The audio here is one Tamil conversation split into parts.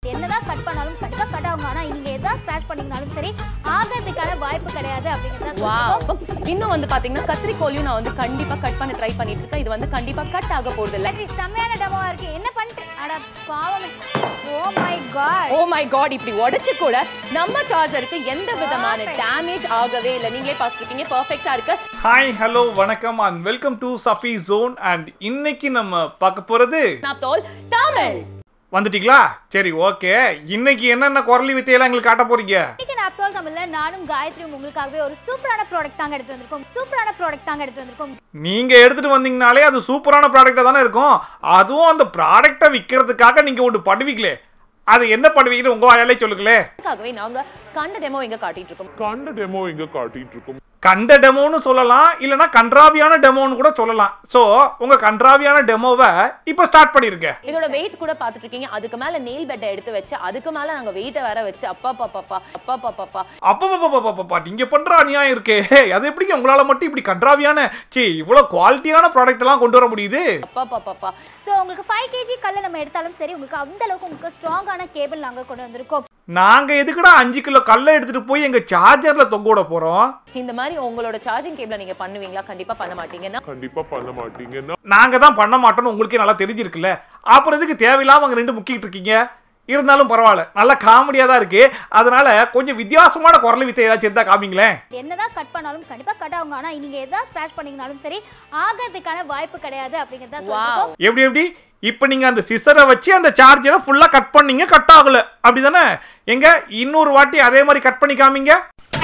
என்னதான் கட் பண்ணாலும் கண்டிப்பா கட் ஆகும் ஆனா நீங்க எதாவது ஸ்கிராச் பண்ணீங்கனாலும் சரி ஆகிறதுக்கான வாய்ப்பு கிடையாது அப்படிங்கறத வாவ் இன்னும் வந்து பாத்தீங்கன்னா கத்திரிக்கோலையும் நான் வந்து கண்டிப்பா கட் பண்ண ட்ரை பண்ணிட்டு இருக்கேன் இது வந்து கண்டிப்பா கட் ஆக போறது இல்ல இது செம்மையான டெமோவா இருக்கு என்ன பண்ணிட்டு அட பாவமே oh my god oh my god இப்படி உடைச்சு கூட நம்ம சார்ஜருக்கு எந்த விதமான Perfect. டேமேஜ் ஆகவே இல்லை நீங்களே பார்த்துருக்கீங்க பர்ஃபெக்டா இருக்கு ஹாய் ஹலோ வணக்கம் and welcome to Shafi zone and இன்னைக்கு நம்ம பார்க்க போறது நான் தோல் தமிழ் வந்துட்டீங்களா சரி ஓகே இன்னைக்கு என்னென்ன குரலி வித்தையெல்லாம் எங்களுக்கு காட்ட போறீங்க இன்னைக்கு நான் அப்தோல் தமிழ்ல நானும் காயத்ரியும் உங்களுக்காகவே ஒரு சூப்பரான ப்ராடக்ட் தாங்க எடுத்து வந்திருக்கோம் சூப்பரான ப்ராடக்ட் தாங்க எடுத்து வந்திருக்கோம் நீங்க எடுத்துட்டு வந்தீங்கனாலே அது சூப்பரான ப்ராடக்டா தானே இருக்கும் அதுவும் அந்த ப்ராடக்டை விற்கிறதுக்காக நீங்க ஒன்று படுவீங்களே அது என்ன பண்ணுவீங்கன்னு உங்க வாயாலே சொல்லுங்களே அதுக்காகவே நாங்க கண்ட டெமோ இங்க காட்டிட்டு இருக்கோம் கண்ட டெமோ இங்க காட்டிட்டு இருக்கோம் கண்ட டெமோன்னு சொல்லலாம் இல்லைன்னா கன்றாவியான டெமோன்னு கூட சொல்லலாம் ஸோ உங்க கன்றாவியான டெமோவை இப்போ ஸ்டார்ட் பண்ணிருங்க இதோட வெயிட் கூட பார்த்துட்டு இருக்கீங்க அதுக்கு மேல நெயில் பெட்டை எடுத்து வச்சு அதுக்கு மேல நாங்க வெயிட்டை வேற வச்சு அப்பா பாப்பா அப்பா பாப்பா அப்பப்பப்பப்பப்பப்பா நீங்க பண்ற அநியாயம் இருக்கே அது எப்படிங்க உங்களால மட்டும் இப்படி கன்றாவியான சீ இவ்வளவு குவாலிட்டியான ப்ராடக்ட் எல்லாம் கொண்டு வர முடியுது அப்பா பாப்பா ஸோ உங்களுக்கு ஃபைவ் கேஜி கல்ல நம்ம எடுத்தாலும் சரி உங்களுக்கு அந்த அளவுக்கு உங்களுக்கு ஸ்ட்ராங்கான கேபிள் நாங்க கொண்டு வந்திருக்கோம் நாங்க எதுக்குடா அஞ்சு கிலோ கல்லை எடுத்துட்டு போய் எங்க சார்ஜர்ல தொங்க விட போறோம் இந்த மாதிரி உங்களோட சார்ஜிங் கேபிள நீங்க பண்ணுவீங்களா கண்டிப்பா பண்ண மாட்டீங்கன்னா கண்டிப்பா பண்ண மாட்டீங்கன்னா நாங்க தான் பண்ண மாட்டோம்னு உங்களுக்கே நல்லா தெரிஞ்சிருக்குல்ல அப்புறம் எதுக்கு தேவையில்லாம அங்க ரெண்டு முக்கிட்டு இருக்கீங்க இருந்தாலும் பரவாயில்ல நல்ல காமெடியா தான் இருக்கு அதனால கொஞ்சம் வித்தியாசமான குரல் வித்தை ஏதாச்சும் இருந்தா காமிங்களேன் என்னதான் கட் பண்ணாலும் கண்டிப்பா கட் ஆகும் ஆனா நீங்க எதாவது ஸ்கிராச் பண்ணீங்கனாலும் சரி ஆகிறதுக்கான வாய்ப்பு கிடையாது அப்படிங்கறத வாவ் சொல்லிருக்கோம் எப்படி எப்படி இப்போ நீங்க அந்த சிசரை வச்சு அந்த சார்ஜரை ஃபுல்லா கட் பண்ணீங்க கட் ஆகல அப்படிதானே எங்க இன்னொரு வாட்டி அதே மாதிரி கட் பண்ணி காமிங்க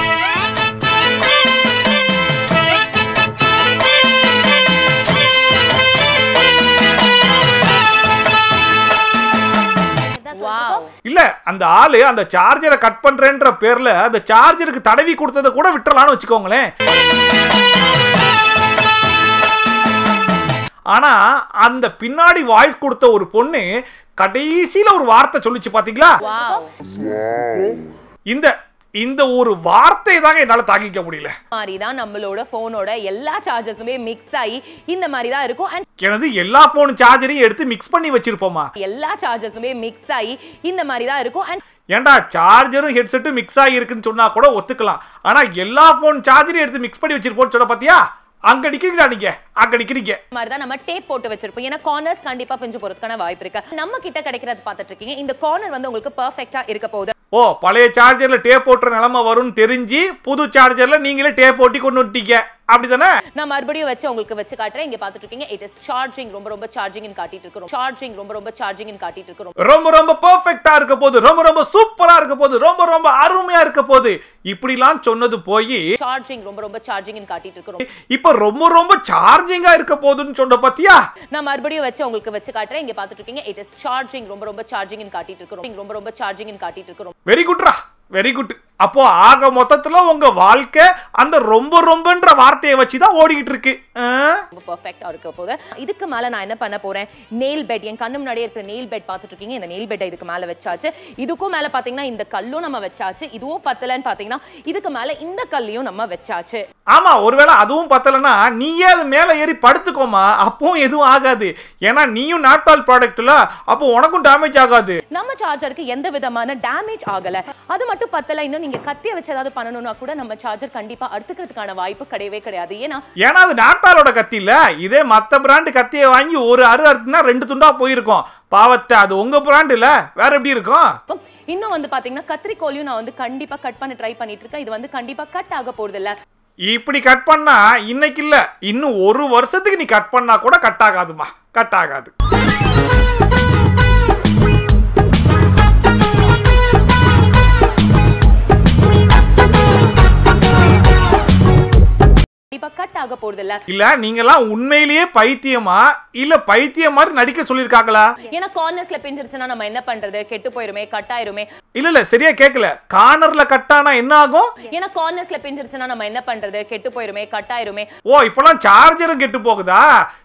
வாவ் இல்ல அந்த ஆளு அந்த சார்ஜரை கட் பண்றேன்ற பேர்ல அந்த சார்ஜருக்கு தடவி கொடுத்ததை கூட விட்டுறலாம்னு வச்சுக்கோங்களேன் ஆனா அந்த பின்னாடி வாய்ஸ் கொடுத்த ஒரு பொண்ணு கடைசியில ஒரு வார்த்தை சொல்லுச்சு பாத்தீங்களா வாவ் இந்த இந்த ஒரு வார்த்தை தாங்க என்னால தாங்கிக்க முடியல மாதிரி தான் நம்மளோட போனோட எல்லா சார்ஜஸுமே மிக்ஸ் ஆகி இந்த மாதிரி தான் இருக்கும் அண்ட் எனது எல்லா போன் சார்ஜரையும் எடுத்து மிக்ஸ் பண்ணி வச்சிருப்போமா எல்லா சார்ஜஸுமே மிக்ஸ் ஆகி இந்த மாதிரி தான் இருக்கும் அண்ட் ஏன்டா சார்ஜரும் ஹெட்செட்டும் மிக்ஸ் ஆகிருக்குன்னு சொன்னா கூட ஒத்துக்கலாம் ஆனா எல்லா போன் சார்ஜரையும் எடுத்து மிக்ஸ் பண்ணி வச்சிருப்போம்னு சொன்ன பாத்தியா அங்க நிக்கிறீங்களா நீங்க அங்க நிக்கிறீங்க இந்த மாதிரி தான் நம்ம டேப் போட்டு வச்சிருப்போம் ஏன்னா கார்னர்ஸ் கண்டிப்பா பிஞ்சு போறதுக்கான வாய்ப்பு இருக்கு நம்ம கிட்ட கிடைக்கிறது பார்த்துட்டு இருக்கீங்க இந்த கார்னர் வந்து உங்களுக்கு பெர்ஃபெக்ட்டா இருக்க போகுது ஓ பழைய சார்ஜர்ல டேப் போட்டுற நிலைமை வரும்னு தெரிஞ்சு புது சார்ஜர்ல நீங்களே டேப் போட்டி கொண்டு வந்துட்டீங்க அப்படிதானே நான் மறுபடியும் வச்சு உங்களுக்கு வச்சு காட்டுறேன் இங்க பார்த்துட்டு இருக்கீங்க இட் இஸ் சார்ஜிங் ரொம்ப ரொம்ப சார்ஜிங் காட்டிட்டு இருக்கிறோம் சார்ஜிங் ரொம்ப ரொம்ப சார்ஜிங் காட்டிட்டு இருக்கிறோம் ரொம்ப ரொம்ப பெர்ஃபெக்ட்டா இருக்க போது ரொம்ப ரொம்ப சூப்பரா இருக்க போது ரொம்ப ரொம்ப அருமையா இருக்க போது இப்படிலாம் சொன்னது போய் சார்ஜிங் ரொம்ப ரொம்ப சார்ஜிங் காட்டிட்டு இருக்கிறோம் இப்ப ரொம்ப ரொம்ப சார்ஜிங்கா இருக்க போகுதுன்னு சொன்ன பாத்தியா நான் மறுபடியும் வச்சு உங்களுக்கு வச்சு காட்டுறேன் இங்க பார்த்துட்டு இருக்கீங்க இட் இஸ் சார்ஜிங் ரொம்ப ரொம்ப சார்ஜிங் காட்டிட்டு இருக்கிறோம் ரொம்ப ரொம்ப சார்ஜிங் காட்டிட்டு இருக்கிறோம் வெரி குட்ரா வெரி குட் அப்போ ஆக மொத்தத்துல உங்க வாழ்க்கை அந்த ரொம்ப ரொம்பன்ற வார்த்தையை வச்சுதான் ஓடிக்கிட்டு இருக்கு ஆ? ரொம்ப பெர்ஃபெக்ட்டா இருக்க போது இதுக்கு மேல நான் என்ன பண்ண போறேன் நெயில் பெட் என் கண்ணு முன்னாடியே இருக்கிற நெயில் பெட் பார்த்துட்டு இருக்கீங்க இந்த நெயில் பெட்டை இதுக்கு மேல வச்சாச்சு இதுக்கும் மேல பாத்தீங்கன்னா இந்த கல்லும் நம்ம வச்சாச்சு இதுவும் பத்தலன்னு பாத்தீங்கன்னா இதுக்கு மேல இந்த கல்லையும் நம்ம வச்சாச்சு ஆமா ஒருவேளை அதுவும் பத்தலன்னா நீயே அது மேல ஏறி படுத்துக்கோமா அப்பவும் எதுவும் ஆகாது ஏன்னா நீயும் நாப்டால் ப்ராடக்ட்ல அப்போ உனக்கும் டேமேஜ் ஆகாது நம்ம சார்ஜருக்கு எந்த விதமான டேமேஜ் ஆகல அது மட்டும் பத்தல இன்னும் நீங்க கத்திய வச்சு ஏதாவது பண்ணணும்னா கூட நம்ம சார்ஜர் கண்டிப்பா அறுத்துக்கிறதுக்கான வாய்ப்பு கிடையவே கிடையாது ஏன்னா ஏன்னா அது நாப்டாலோட கத்தி இல்ல இதே மத்த பிராண்டு கத்தியை வாங்கி ஒரு அரு அறுத்துனா ரெண்டு துண்டா போயிருக்கும் பாவத்தை அது உங்க பிராண்ட் இல்ல வேற எப்படி இருக்கும் இருக்கும். இன்னும் வந்து பாத்தீங்கன்னா கத்திரிக்கோலையும் நான் வந்து கண்டிப்பா கட் பண்ண ட்ரை பண்ணிட்டு இருக்கேன் இது வந்து கண்டிப்பா கட் ஆக போறது இல்ல இப்படி கட் பண்ணா இன்னைக்கு இல்ல இன்னும் ஒரு வருஷத்துக்கு நீ கட் பண்ணா கூட கட் ஆகாதுமா கட் ஆகாது கண்டிப்பா கட் ஆக போறது இல்ல இல்ல நீங்கெல்லாம் உண்மையிலேயே பைத்தியமா இல்ல பைத்தியம் மாதிரி நடிக்க சொல்லிருக்காங்களா ஏன்னா கார்னர்ஸ்ல பிஞ்சிருச்சுன்னா நம்ம என்ன பண்றது கெட்டு போயிருமே கட் ஆயிருமே இல்ல இல்ல சரியா கேக்கல கார்னர்ல கட்டானா என்ன ஆகும் ஏன்னா கார்னர்ஸ்ல பிஞ்சிருச்சுன்னா நம்ம என்ன பண்றது கெட்டு போயிருமே கட் ஆயிருமே ஓ இப்பெல்லாம் சார்ஜரும் கெட்டு போகுதா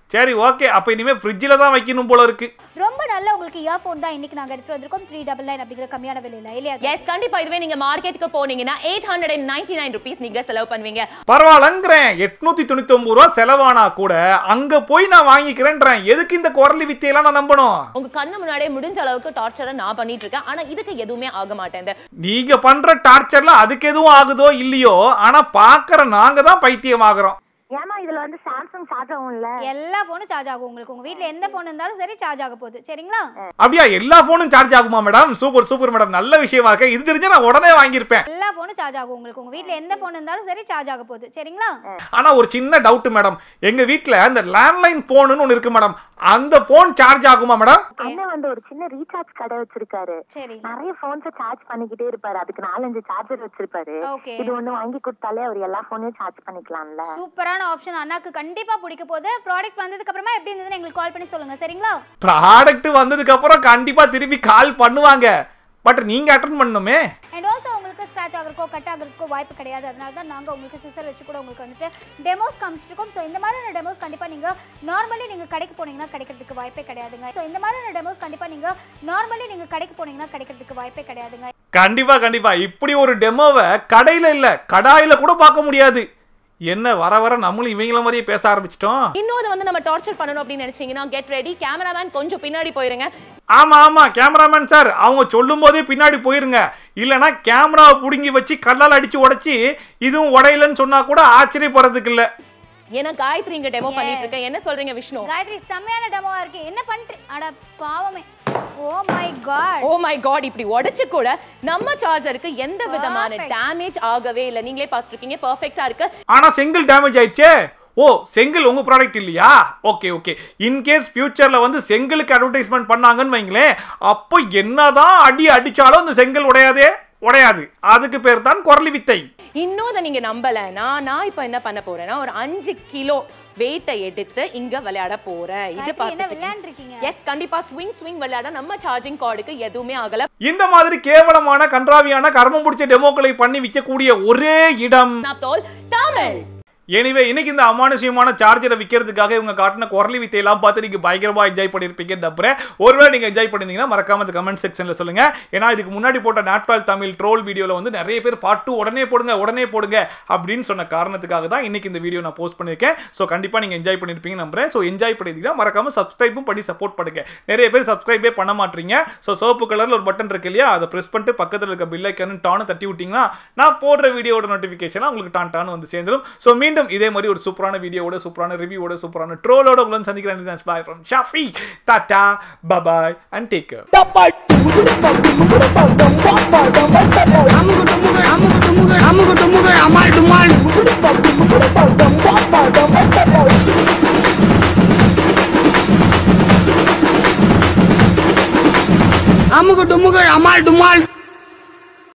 சரி ஓகே அப்ப இனிமே ஃப்ரிட்ஜில் தான் வைக்கணும் போல இருக்கு ரொம்ப நல்ல உங்களுக்கு இயர்ஃபோன் தான் இன்னைக்கு நாங்க எடுத்துட்டு வந்திருக்கோம் த்ரீ டபுள் நைன் அப்படிங்கிற கம்மியான விலையில இல்லையா எஸ் கண்டிப்பா இதுவே நீங்க மார்க்கெட்டுக்கு போனீங்கன்னா eight hundred and ninety nine rupees நீங்க செலவு பண்ணுவீங்க பரவாயில்லங்கிறேன் எட்நூத்தி தொண்ணூத்தி ஒன்பது ரூபா செலவானா கூட அங்க போய் நான் வாங்கிக்கிறேன்றேன் எதுக்கு இந்த குரலி வித்தையெல்லாம் நான் நம்பணும் உங்க கண்ணு முன்னாடியே முடிஞ்ச அளவுக்கு டார்ச்சரை நான் பண்ணிட்டு இருக்கேன் ஆனா இதுக்கு எதுவுமே ஆக மாட்டேன் நீங்க பண்ற டார்ச்சர்ல அதுக்கு எதுவும் ஆகுதோ இல்லையோ ஆனா பாக்குற நாங்க தான் பைத்தியம் ஆகுறோம் ஏமா இதுல வந்து சாம்சங் சார்ஜ் ஆகும்ல எல்லா ஃபோனும் சார்ஜ் ஆகும் உங்களுக்கு உங்க வீட்ல எந்த ஃபோன் இருந்தாலும் சரி சார்ஜ் ஆக போகுது சரிங்களா அப்படியா எல்லா போனும் சார்ஜ் ஆகுமா மேடம் சூப்பர் சூப்பர் மேடம் நல்ல விஷயமா இருக்கு இது தெரிஞ்சா நான் உடனே வாங்கியிருப்பேன் எல்லா ஃபோனும் சார்ஜ் ஆகும் உங்களுக்கு உங்க வீட்ல எந்த ஃபோன் இருந்தாலும் சரி சார்ஜ் ஆக போகுது சரிங்களா ஆனா ஒரு சின்ன டவுட் மேடம் எங்க வீட்ல இந்த லேண்ட்லைன் போனுன்னு ஒன்னு இருக்கு மேடம் அந்த போன் சார்ஜ் ஆகுமா மேடம் அண்ணன் வந்து ஒரு சின்ன ரீசார்ஜ் கடை வச்சிருக்காரு சரி நிறைய போன்ஸ சார்ஜ் பண்ணிக்கிட்டே இருப்பாரு அதுக்கு நாலஞ்சு சார்ஜர் வச்சிருப்பாரு ஓகே இது ஒண்ணு வாங்கி கொடுத்தாலே அவர் எல்லா போனையும் சார்ஜ் பண்ணிக்கலாம்ல சூப்பரான ஆப்ஷன் அண்ணாக்கு கண்டிப்பா பிடிக்க போகுது ப்ராடக்ட் வந்ததுக்கு அப்புறமா எப்படி இருந்ததுன்னு எங்களுக்கு கால் பண்ணி சொல்லுங்க சரிங்களா ப்ராடக்ட் வந்ததுக்கு அப்புறம் கண்டிப்பா திருப்பி கால் பண்ணுவாங்க பட் நீங்க அட்டன் பண்ணணுமே அண்ட் ஆல்சோ உங்களுக்கு ஸ்க்ராச் ஆகிறதுக்கோ கட் ஆகிறதுக்கோ வாய்ப்பு கிடையாது அதனால தான் நாங்கள் உங்களுக்கு சிசர் வச்சு கூட உங்களுக்கு வந்துட்டு டெமோஸ் காமிச்சிருக்கோம் ஸோ இந்த மாதிரியான டெமோஸ் கண்டிப்பாக நீங்கள் நார்மலி நீங்கள் கடைக்கு போனீங்கன்னா கிடைக்கிறதுக்கு வாய்ப்பே கிடையாதுங்க ஸோ இந்த மாதிரியான டெமோஸ் கண்டிப்பாக நீங்கள் நார்மலி நீங்கள் கடைக்கு போனீங்கன்னா கிடைக்கிறதுக்கு வாய்ப்பே கிடையாதுங்க கண்டிப்பா கண்டிப்பா இப்படி ஒரு டெமோவை கடையில இல்ல கடாயில கூட பார்க்க முடியாது என்ன வர வர நம்மளும் இவங்கள மாதிரியே பேச ஆரம்பிச்சிட்டோம் இன்னொரு வந்து நம்ம டார்ச்சர் பண்ணணும் அப்படின்னு நினைச்சீங்கன்னா கெட் ரெடி கேமராமேன் கொஞ்சம் பின்னாடி போயிருங்க ஆமா ஆமா கேமராமேன் சார் அவங்க சொல்லும் போதே பின்னாடி போயிருங்க இல்லனா கேமராவை புடுங்கி வச்சு கல்லால் அடிச்சு உடைச்சி இதுவும் உடையலன்னு சொன்னா கூட ஆச்சரியப்படுறதுக்கு இல்ல ஏன்னா காயத்ரி இங்க டெமோ பண்ணிட்டு இருக்கேன் என்ன சொல்றீங்க விஷ்ணு காயத்ரி செம்மையான டெமோவா இருக்கு என்ன பண்ணிட்டு அட பாவமே oh my god oh my god இப்படி உடைச்சு கூட நம்ம சார்ஜருக்கு எந்த விதமான Perfect. டேமேஜ் ஆகவே இல்லை நீங்களே பார்த்துருக்கீங்க பர்ஃபெக்டா இருக்கு ஆனா செங்கல் டேமேஜ் ஆயிடுச்சே ஓ செங்கல் உங்க ப்ராடக்ட் இல்லையா ஓகே ஓகே இன்கேஸ் ஃபியூச்சர்ல வந்து செங்கலுக்கு அட்வர்டைஸ்மெண்ட் பண்ணாங்கன்னு வைங்களேன் அப்போ என்னதான் அடி அடிச்சாலும் அந்த செங்கல் உடையாதே உடையாது அதுக்கு பேர் தான் குரலி வித்தை இன்னும் நீங்க நம்பலனா நான் இப்போ என்ன பண்ண போறேன்னா ஒரு அஞ்சு கிலோ வெயிட்டை எடுத்து இங்க விளையாட போறேன் இது காயத்ரி என்ன பார்த்துட்டு விளையாண்டுருக்கீங்க எஸ் கண்டிப்பா ஸ்விங் ஸ்விங் விளையாட நம்ம சார்ஜிங் கார்டுக்கு எதுவுமே ஆகல இந்த மாதிரி கேவலமான கன்றாவியான கர்மம் பிடிச்ச டெமோக்களை பண்ணி விற்கக்கூடிய ஒரே இடம் நான் தோல் தமிழ் எனிவே இன்னைக்கு இந்த அமானுஷியமான சார்ஜரை விற்கிறதுக்காக இவங்க காட்டின குரலி வித்தையெல்லாம் பார்த்து நீங்க பயங்கரமா என்ஜாய் பண்ணியிருப்பீங்க நம்புறேன் ஒருவேளை நீங்க என்ஜாய் பண்ணிருந்தீங்கன்னா மறக்காம இந்த கமெண்ட் செக்ஷன்ல சொல்லுங்க ஏன்னா இதுக்கு முன்னாடி போட்ட நாட்பால் தமிழ் ட்ரோல் வீடியோல வந்து நிறைய பேர் பாட்டு உடனே போடுங்க உடனே போடுங்க அப்படின்னு சொன்ன காரணத்துக்காக தான் இன்னைக்கு இந்த வீடியோ நான் போஸ்ட் பண்ணியிருக்கேன் ஸோ கண்டிப்பா நீங்க என்ஜாய் பண்ணிருப்பீங்க நம்புறேன் ஸோ என்ஜாய் பண்ணிருந்தீங்கன்னா மறக்காம சப்ஸ்கிரைபும் பண்ணி சப்போர்ட் பண்ணுங்க நிறைய பேர் சப்ஸ்கிரைபே பண்ண மாட்டீங்க ஸோ சிவப்பு கலர்ல ஒரு பட்டன் இருக்கு இல்லையா அதை பிரஸ் பண்ணிட்டு பக்கத்தில் இருக்க பில் ஐக்கானு டானு தட்டி விட்டீங்கன்னா நான் போடுற வீடியோட நோட்டிஃபிகேஷன் உங்களுக்கு டான் டான் வந்து சேர்ந்துடும் ஸோ மீண்டும் இதே மாதிரி ஒரு சூப்பரான வீடியோவோட சூப்பரான ரிவ்யூவோட சூப்பரான ட்ரோலோட உங்களை சந்திக்கிறேன் bye from Shafi tata bye bye and take care அமுகு டுமுகு அமால் டுமால்